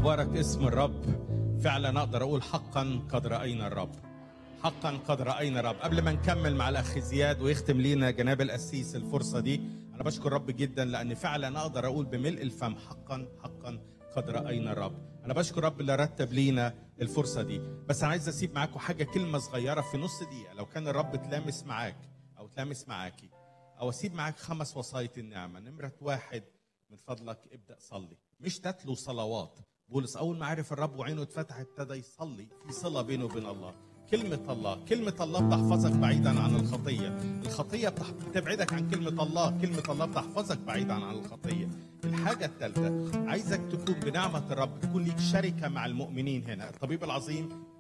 مبارك اسم الرب فعلا اقدر اقول حقا قد راينا الرب حقا قد راينا الرب قبل ما نكمل مع الاخ زياد ويختم لينا جناب القسيس الفرصه دي انا بشكر الرب جدا لان فعلا اقدر اقول بملء الفم حقا حقا قد راينا الرب انا بشكر الرب اللي رتب لينا الفرصه دي بس انا عايز اسيب معاكم حاجه كلمه صغيره في نص دقيقه لو كان الرب تلامس معاك او تلامس معاكي او اسيب معاك خمس وصايا النعمه نمره واحد من فضلك ابدا صلي مش تتلو صلوات بولس اول ما عرف الرب وعينه اتفتحت ابتدى يصلي في صله بينه وبين الله كلمة الله كلمة الله بتحفظك بعيدا عن الخطية الخطية بتح... بتبعدك عن كلمة الله كلمة الله بتحفظك بعيدا عن الخطية الحاجة الثالثة عايزك تكون بنعمة الرب تكون ليك شركة مع المؤمنين هنا الطبيب العظيم